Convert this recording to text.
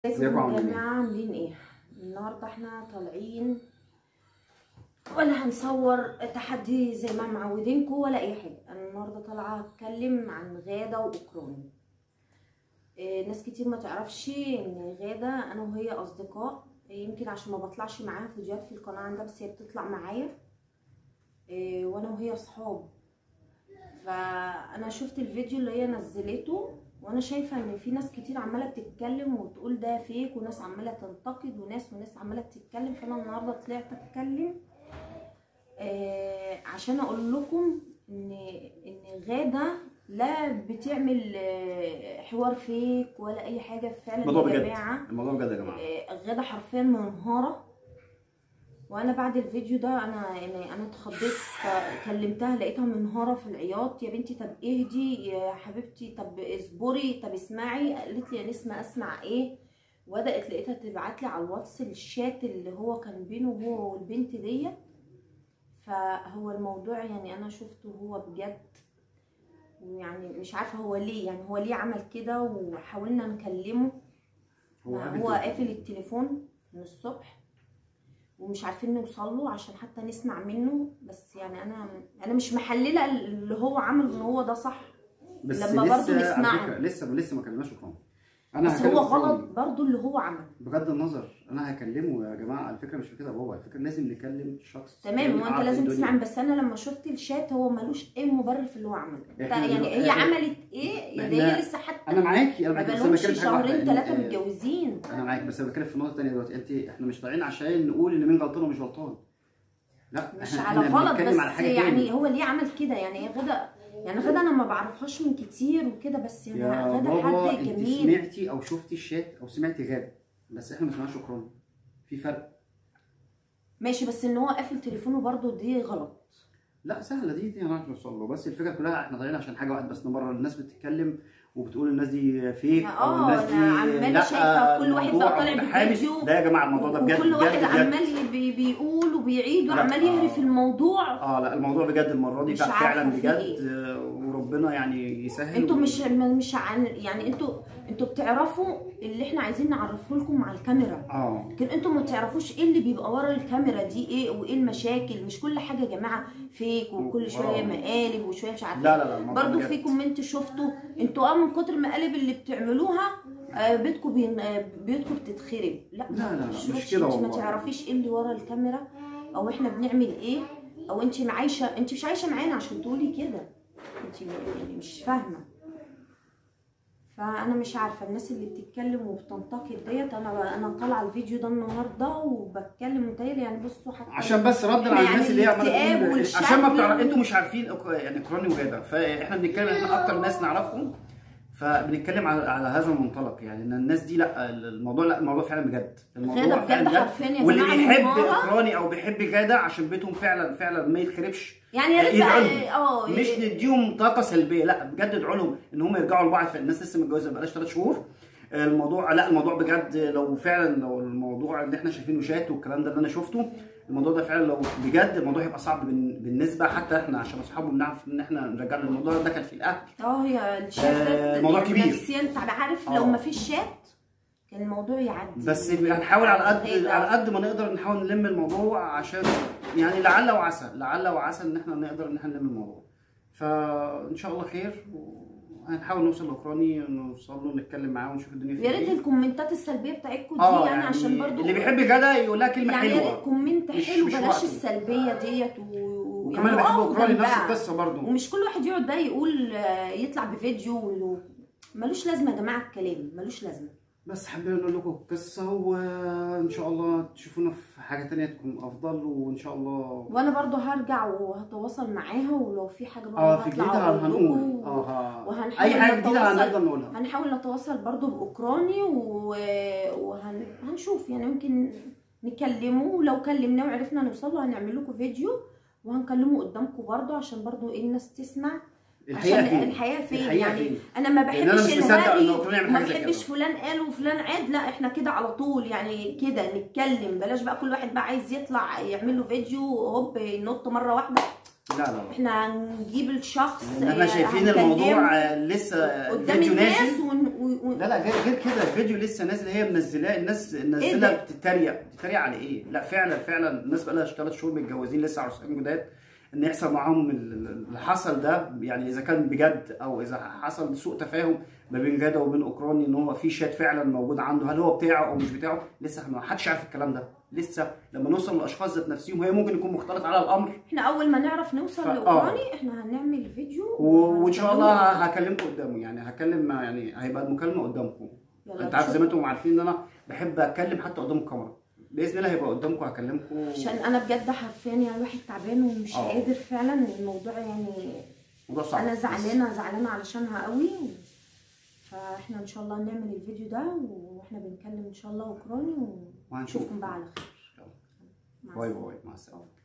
ازيكم عاملين ايه؟ جماعة عاملين ايه؟ النهاردة احنا طالعين ولا هنصور تحدي زي ما معودينكم ولا اي حاجة انا النهاردة طالعة اتكلم عن غادة واوكراني إيه ناس كتير ما تعرفش ان غادة انا وهي اصدقاء يمكن عشان ما بطلعش معاها فيديوهات في القناة عندها بس هي بتطلع معايا إيه وانا وهي صحاب فانا شفت الفيديو اللي هي نزلته وانا شايفه ان في ناس كتير عماله بتتكلم وتقول ده فيك وناس عماله تنتقد وناس وناس عماله تتكلم فانا النهارده طلعت اتكلم آه عشان اقول لكم ان ان غاده لا بتعمل آه، حوار فيك ولا اي حاجه فعلا الموضوع يا بجد جماعه الموضوع بجد يا جماعه آه، غاده حرفيا منهاره وانا بعد الفيديو ده انا يعني انا اتخضيت كلمتها لقيتها منهاره في العياط يا بنتي طب اهدي يا حبيبتي طب اصبري طب اسمعي قالت لي يا نسمه اسمع ايه وبدات لقيتها تبعت لي على الواتس الشات اللي هو كان بينه هو والبنت ديت فهو الموضوع يعني انا شفته هو بجد يعني مش عارفه هو ليه يعني هو ليه عمل كده وحاولنا نكلمه هو, قافل هو التليفون. قافل التليفون من الصبح ومش عارفين نوصل له عشان حتى نسمع منه بس يعني انا انا مش محلله اللي هو عمله ان هو ده صح بس لما لسه برضه على نسمعه. فكرة لسه لسه ما كلمناش اوكراني انا بس هكلم هو أوكراني. غلط برضه اللي هو عمله بغض النظر انا هكلمه يا جماعه على فكره مش في كده هو على فكره لازم نكلم شخص تمام يعني هو انت عارف لازم الدنيا. تسمع بس انا لما شفت الشات هو ملوش اي مبرر في اللي هو عمله ده إحنا يعني دلوقتي- هي إحنا- عملت ايه يعني إحنا- هي لسه حتى انا معاكي انا ما معاكي بس انا بقالهمش بتكلم في حاجه واحده شهرين إن- ثلاثه آه، متجوزين انا معاك بس انا بتكلم في نقطه ثانيه دلوقتي انت احنا مش طالعين عشان نقول ان مين غلطان ومش غلطان لا مش إحنا- على إحنا غلط بنتكلم على بس حاجة يعني تاني. هو ليه عمل كده يعني هي غدا يعني غدا انا ما بعرفهاش من كتير وكده بس يعني يا غدا بابا حد انت جميل سمعتي او شفتي الشات او سمعتي غاب بس احنا ما سمعناش اوكراني في فرق ماشي بس ان هو قافل تليفونه برضو دي غلط لا سهله دي دي هنعرف نوصل له بس الفكره كلها احنا طالعين عشان حاجه واحده بس نبرر الناس بتتكلم وبتقول الناس دي فيك او اه، الناس دي انا عمالة لا، شايفة كل واحد الموضوع بقى طالع متحامس. بفيديو لا يا جماعه الموضوع ده بجد وكل واحد بجد بجد. عمال بي بيقول وبيعيد لا، وعمال يهري اه. في الموضوع اه لا الموضوع بجد المره دي مش لا عارفة فعلا في بجد ايه. آه، وربنا يعني يسهل انتوا و- مش مش عن يعني انتوا انتوا بتعرفوا اللي احنا عايزين نعرفه لكم على الكاميرا اه لكن انتوا ما تعرفوش ايه اللي بيبقى ورا الكاميرا دي ايه وايه المشاكل مش كل حاجه يا جماعه فيك وكل شويه اه. مقالب وشويه مش عارفه لا لا لا الموضوع برضو بجد. في كومنت شفته انتوا اه من كتر المقالب اللي بتعملوها آه، بيتكم بين آه، بيوتكم بتتخرب لا لا، لا، لا، مش مش كده انت ما والله. تعرفيش ايه اللي ورا الكاميرا او احنا بنعمل ايه او انت عايشه انت مش عايشه معانا عشان تقولي كده انت يعني مش فاهمه فانا مش عارفه الناس اللي بتتكلم وبتنتقد ديت انا انا طالعه الفيديو ده النهارده وبتكلم متهيألي يعني بصوا حتى عشان بس ردا احنا على يعني الناس اللي هي عماله الاكتئاب تقول والشكل عشان ما بتعرف و- انتوا مش عارفين أوك- يعني اوكراني وغاده فاحنا بنتكلم احنا اكتر ناس نعرفهم فبنتكلم على على هذا المنطلق يعني ان الناس دي لا الموضوع لا الموضوع فعلا بجد الموضوع غادة بجد فعلا حرفيا يا واللي جماعة بيحب منهارة. اوكراني او بيحب غاده عشان بيتهم فعلا فعلا ما يتخربش يعني يا ريت يدعوا بقى لهم. اه مش نديهم طاقه سلبيه لا بجد ادعوا لهم ان هم يرجعوا لبعض فالناس لسه متجوزه بقالهاش ثلاث شهور الموضوع لا الموضوع بجد لو فعلا لو الموضوع اللي احنا شايفينه شات والكلام ده اللي انا شفته الموضوع ده فعلا لو بجد الموضوع هيبقى صعب بال- بالنسبه حتى احنا عشان اصحابه بنعرف ان احنا نرجع له الموضوع ده كان في الاهل اه هي الشات آه، ده موضوع يعني كبير. نفسيا انت عارف اه. لو ما فيش شات كان الموضوع يعدي بس هنحاول على قد غادة. على قد ما نقدر نحاول نلم الموضوع عشان يعني لعل وعسى لعل وعسى ان احنا نقدر ان احنا نلم الموضوع فان شاء الله خير وهنحاول نوصل لاوكراني نوصل له نتكلم معاه ونشوف الدنيا يا فيها ريت ايه الكومنتات السلبيه بتاعتكم دي اه يعني, عشان برضو اللي بيحب جدع يقول لها كلمه يعني يا ريت حلوه كومنت مش- حلو مش بلاش وقته. السلبيه ديت و... وكمان اللي بيحب وقفوا اوكراني نفس جنبها. القصه برضه ومش كل واحد يقعد بقى يقول آه، يطلع بفيديو و... ملوش لازمه يا جماعه الكلام ملوش لازمه بس حبينا نقول لكم القصه وان شاء الله تشوفونا في حاجه تانية تكون افضل وان شاء الله وانا برضو هرجع وهتواصل معاها ولو في حاجه برضو اه في هطلع جديده أقول هنقول لكم. اه ها- وهنحاول اي حاجه جديده نتواصل- هنقدر نقولها هنحاول نتواصل برضو بأوكراني وهنشوف يعني ممكن نكلمه ولو كلمناه وعرفنا نوصل له هنعمل لكم فيديو وهنكلمه قدامكم برضو عشان برضو ايه الناس تسمع الحقيقه عشان فين الحياه فين الحقيقة يعني فين؟ انا ما لأن أنا بحبش مش مصدق إن الهري أوكرانيا يعمل ما حاجة زي بحبش كده. فلان قال وفلان عاد لا احنا كده على طول يعني كده نتكلم بلاش بقى كل واحد بقى عايز يطلع يعمل له فيديو هوب ينط مره واحده لا لا لا احنا هنجيب الشخص لان احنا آه، شايفين هنكلمه الموضوع آه، لسه قدام الفيديو الناس نازل ون... و... و... لا لا غير غير كده الفيديو لسه نازل هي منزلاه الناس منزلها ده؟ بتتريق بتتريق على ايه؟ لا فعلا فعلا الناس بقى لها ثلاث شهور متجوزين لسه عروسين جداد ان يحصل معاهم ال- ال- اللي حصل ده يعني اذا كان بجد او اذا حصل سوء تفاهم ما بين جاده وبين اوكراني ان هو في شات فعلا موجود عنده هل هو بتاعه او مش بتاعه لسه ما حدش عارف الكلام ده لسه لما نوصل للاشخاص ذات نفسهم هي ممكن يكون مختلط على الامر احنا اول ما نعرف نوصل فا- لاوكراني احنا هنعمل فيديو و- وان شاء الله وهنكلمه. هكلمكم قدامه يعني هكلم يعني هيبقى المكالمه قدامكم يلا انت عارف نشوف. زي ما انتم عارفين ان انا بحب اتكلم حتى قدام الكاميرا باذن الله هيبقى قدامكم هكلمكم عشان انا بجد حرفيا يعني الواحد تعبان ومش اه. قادر فعلا الموضوع يعني موضوع صعب انا زعلانه زعلانه علشانها قوي فاحنا ان شاء الله نعمل الفيديو ده واحنا بنكلم ان شاء الله اوكراني وهنشوف ونشوفكم بقى على خير يلا. مع باي السلامة. باي مع السلامه